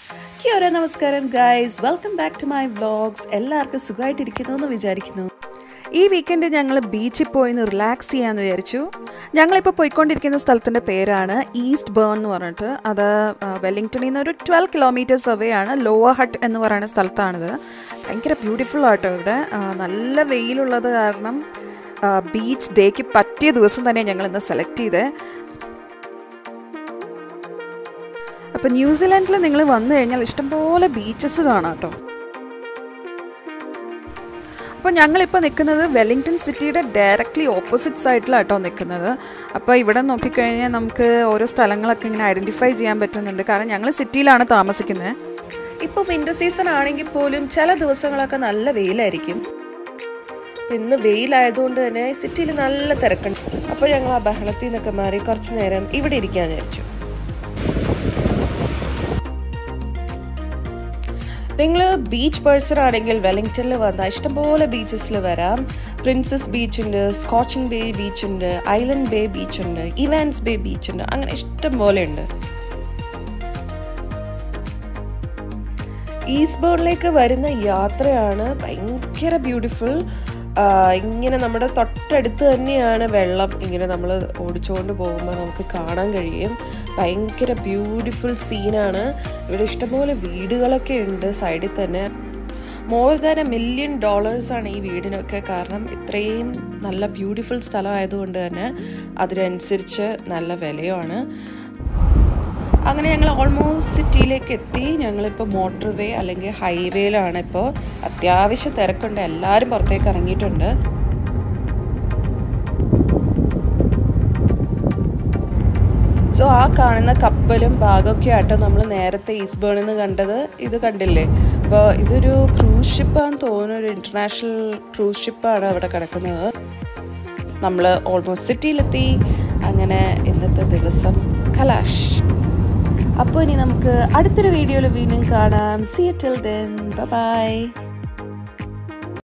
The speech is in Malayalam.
കിയോര നമസ്കാരം guys welcome back to my vlogs എല്ലാവർക്കും സുഖമായിട്ടിരിക്കുന്നു എന്ന് വിചാരിക്കുന്നു ഈ വീക്കെൻഡ് ഞങ്ങൾ ബീച്ചിൽ പോയി ഒന്ന് റിലാക്സ് ചെയ്യാമെന്ന് വിചാരിച്ചു ഞങ്ങളിപ്പോൾ പോയിക്കൊണ്ടിരിക്കുന്ന സ്ഥലത്തിൻ്റെ പേരാണ് ഈസ്റ്റ് ബേൺ എന്ന് പറഞ്ഞിട്ട് അത് ആ, വെല്ലിംഗ്ടണിൽ നിന്ന് ഒരു ട്വൽവ് കിലോമീറ്റേഴ്സ് അവേ ആണ് ലോവർ ഹട്ട് എന്ന് പറയുന്ന സ്ഥലത്താണിത് ഭയങ്കര ബ്യൂട്ടിഫുൾ ആട്ടോ ഇവിടെ ആ, നല്ല വെയിലുള്ളത് കാരണം ബീച്ച് ഡേക്ക് പറ്റിയ ദിവസം തന്നെ ഞങ്ങൾ ഇന്ന് സെലക്ട് ചെയ്തത് അപ്പോൾ ന്യൂസിലാൻഡിൽ നിങ്ങൾ വന്നു കഴിഞ്ഞാൽ ഇഷ്ടംപോലെ ബീച്ചസ് കാണാം കേട്ടോ അപ്പോൾ ഞങ്ങളിപ്പോൾ നിൽക്കുന്നത് വെല്ലിംഗ്ടൺ സിറ്റിയുടെ ഡയറക്റ്റ്ലി ഓപ്പോസിറ്റ് സൈഡിലാണ് കേട്ടോ നിൽക്കുന്നത് അപ്പോൾ ഇവിടെ നോക്കിക്കഴിഞ്ഞാൽ നമുക്ക് ഓരോ സ്ഥലങ്ങളൊക്കെ ഇങ്ങനെ ഐഡൻറ്റിഫൈ ചെയ്യാൻ പറ്റുന്നുണ്ട് കാരണം ഞങ്ങൾ സിറ്റിയിലാണ് താമസിക്കുന്നത് ഇപ്പോൾ വിൻ്റർ സീസൺ ആണെങ്കിൽ പോലും ചില ദിവസങ്ങളൊക്കെ നല്ല വെയിലായിരിക്കും ഇന്ന് വെയിലായതുകൊണ്ട് തന്നെ സിറ്റിയിൽ നല്ല തിരക്കുണ്ട് അപ്പോൾ ഞങ്ങൾ ആ ബഹളത്തിൽ നിന്നൊക്കെ മാറി കുറച്ച് നേരം ഇവിടെ ഇരിക്കാൻ വിചാരിച്ചു നിങ്ങൾ ബീച്ച് പേഴ്സൺ ആണെങ്കിൽ വെല്ലിംഗ്ടണിൽ വന്നാൽ ഇഷ്ടംപോലെ ബീച്ചസിൽ വരാം പ്രിൻസസ് ബീച്ച് ഉണ്ട് സ്കോച്ചിങ് ബേ ബീച്ച് ഉണ്ട് ഐലൻഡ് ബേ ബീച്ച് ഉണ്ട് ഇവാൻസ് ബേ ബീച്ച് ഉണ്ട് അങ്ങനെ ഇഷ്ടം പോലെ ഉണ്ട് ഈസ്ബേണിലേക്ക് വരുന്ന യാത്രയാണ് ഭയങ്കര ബ്യൂട്ടിഫുൾ ഇങ്ങനെ നമ്മുടെ തൊട്ടടുത്ത് തന്നെയാണ് വെള്ളം ഇങ്ങനെ നമ്മൾ ഓടിച്ചുകൊണ്ട് പോകുമ്പോൾ നമുക്ക് കാണാൻ കഴിയും ഭയങ്കര ബ്യൂട്ടിഫുൾ സീനാണ് ഇവിടെ ഇഷ്ടംപോലെ വീടുകളൊക്കെ ഉണ്ട് സൈഡിൽ തന്നെ മോർ ദാൻ എ മില്യൺ ഡോളേഴ്സാണ് ഈ വീടിനൊക്കെ കാരണം ഇത്രയും നല്ല ബ്യൂട്ടിഫുൾ സ്ഥലമായതുകൊണ്ട് തന്നെ അതിനനുസരിച്ച് നല്ല വിലയുമാണ് അങ്ങനെ ഞങ്ങൾ ഓൾമോസ്റ്റ് സിറ്റിയിലേക്ക് എത്തി ഞങ്ങളിപ്പോൾ മോട്ടോർ വേ അല്ലെങ്കിൽ ഹൈവേയിലാണ് ഇപ്പോൾ അത്യാവശ്യം തിരക്കുണ്ട് എല്ലാവരും പുറത്തേക്ക് ഇറങ്ങിയിട്ടുണ്ട് സോ ആ കാണുന്ന കപ്പലും ഭാഗമൊക്കെ ആട്ടോ നമ്മൾ നേരത്തെ ഈസ്ബേണിൽ നിന്ന് കണ്ടത് ഇത് കണ്ടില്ലേ അപ്പോൾ ഇതൊരു ക്രൂസ് ഷിപ്പാന്ന് തോന്നുന്നു ഒരു ഇൻ്റർനാഷണൽ ക്രൂസ് ഷിപ്പാണ് അവിടെ കിടക്കുന്നത് നമ്മൾ ഓൾമോസ്റ്റ് സിറ്റിയിലെത്തി അങ്ങനെ ഇന്നത്തെ ദിവസം കലാഷ് അപ്പോൾ ഇനി നമുക്ക് അടുത്തൊരു വീഡിയോയിൽ വീണ്ടും കാണാം സി ടിൽ ദെൻ ബൈ